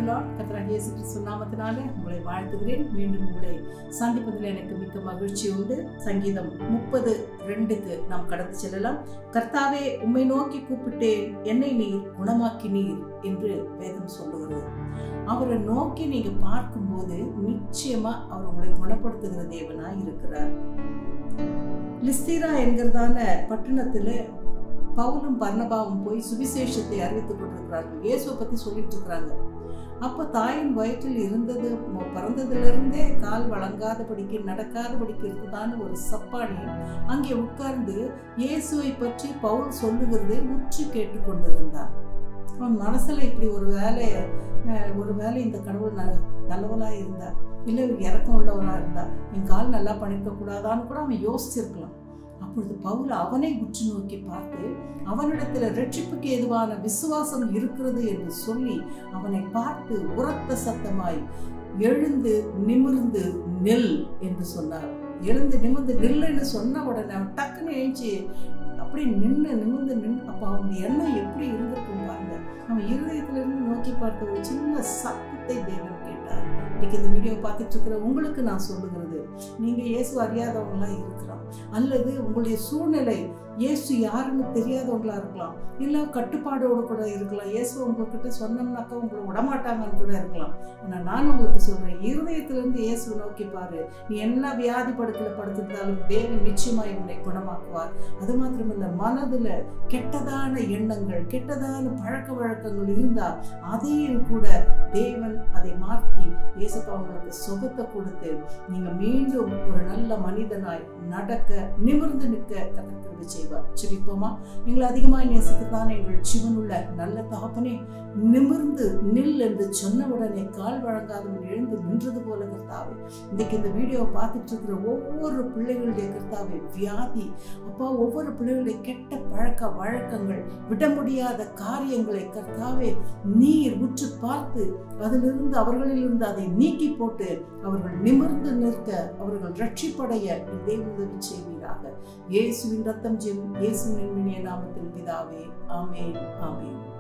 Lord கத்தராக இயேசு கிறிஸ்து நாமத்தினாலே உங்களை வாழ்த்துகிறேன் மீண்டும் உங்களை சந்திப்பதில் எனக்கு மிக்க மகிழ்ச்சி உண்டு சங்கீதம் முப்பது ரெண்டுக்கு நாம் கடந்து செல்லலாம் கர்த்தாவே உம்மை நோக்கி கூப்பிட்டேன் என்னை நீர் குணமாக்கினீர் என்று வேதம் சொல்லுகிறது அவரை நோக்கி நீங்க பார்க்கும்போது நிச்சயமா அவர் உங்களை குணப்படுத்துகிற தேவனா இருக்கிறார் லிஸ்தீரா என்கிறதான பட்டணத்துல பவுலும் பர்ணபாவும் போய் சுவிசேஷத்தை அறிவித்துக் கொண்டிருக்கிறார்கள் இயேசுவை பத்தி சொல்லிட்டு இருக்கிறாங்க அப்ப தாயின் வயிற்றில் இருந்தது பிறந்ததிலிருந்தே கால் வழங்காதபடிக்கு நடக்காதபடிக்கு இருந்ததான ஒரு சப்பானி அங்கே உட்கார்ந்து இயேசுவை பற்றி பவுல் சொல்லுகிறதை உற்று கேட்டுக்கொண்டிருந்தான் அவன் மனசுல இப்படி ஒரு வேலை ஒரு வேலை இந்த கடவுள் ந நல்லவளா இருந்தா இல்லை இறக்கம் உள்ளவனா இருந்தா என் கால் நல்லா பண்ணிருக்க கூடாதான்னு கூட அவன் யோசிச்சிருக்கலாம் அப்பொழுது பவுல் அவனை உற்று நோக்கி பார்த்து அவனிடத்துல ரட்சிப்புக்கு ஏதுவான விசுவாசம் இருக்கிறது என்று சொல்லி அவனை பார்த்து உரத்த சத்தமாய் எழுந்து நிமிர்ந்து நெல் என்று சொன்னார் எழுந்து நிமிர்ந்து நில்லுன்னு சொன்ன உடனே அவன் டக்குன்னு எழுச்சி அப்படி நின்று நிமிர்ந்து நின்று அப்போ அவனுடைய எண்ணம் எப்படி இருந்திருக்கும் பாருங்க அவன் இருதயத்திலிருந்து நோக்கி பார்த்த ஒரு சின்ன சத்தத்தை தேவன் கேட்டார் இன்னைக்கு இந்த வீடியோ பார்த்துட்டு இருக்கிற உங்களுக்கு நான் சொல்லுகிறது நீங்க இயேசு அறியாதவங்களா இருக்கலாம் அல்லது உங்களுடைய சூழ்நிலை இயேசு யாருன்னு தெரியாதவங்களா இருக்கலாம் இல்லை கட்டுப்பாடோடு கூட இருக்கலாம் இயேசு உங்ககிட்ட சொன்னோம்னாக்கா உங்களை விடமாட்டாங்கன்னு கூட இருக்கலாம் ஆனால் நான் உங்களுக்கு சொல்றேன் இருதயத்திலிருந்து இயேசு நோக்கி பாரு நீ என்ன வியாதி படுக்கல படுத்திருந்தாலும் தேவன் நிச்சயமாய் உன்னை குணமாக்குவார் அது மாத்திரமல்ல மனதுல கெட்டதான எண்ணங்கள் கெட்டதான பழக்க வழக்கங்கள் இருந்தா அதையும் கூட தேவன் அதை மாற்றி இயேசுப்பா உங்களுக்கு சுகத்தை கொடுத்து நீங்க மீண்டும் ஒரு நல்ல மனிதனாய் நடக்க நிமிர்ந்து நிற்க கத்திருக்கிறது செய்வார் சிரிப்போமா எங்களை அதிகமாக நேசிக்கத்தான் எங்கள் ஜீவனுள்ள நல்ல தகப்பனே நிமிர்ந்து நில் என்று சொன்ன உடனே கால் வழங்காதவன் எழுந்து நின்றது போல கர்த்தாவே இன்னைக்கு இந்த வீடியோவை பார்த்துட்டு இருக்கிற ஒவ்வொரு பிள்ளைகளுடைய கர்த்தாவே வியாதி அப்பா ஒவ்வொரு பிள்ளைகளுடைய கெட்ட பழக்க வழக்கங்கள் விட முடியாத காரியங்களை கர்த்தாவே நீர் உற்று பார்த்து அதிலிருந்து அவர்களிலிருந்து அதை நீக்கி போட்டு அவர்கள் நிமிர்ந்து நிற்க அவர்கள் ரட்சிப்படைய தேவ உதவி செய்வீராக இயேசுவின் ரத்தம் ஜெம் இயேசுவின் இனிய நாமத்தில் பிதாவே ஆமேன் ஆமேன்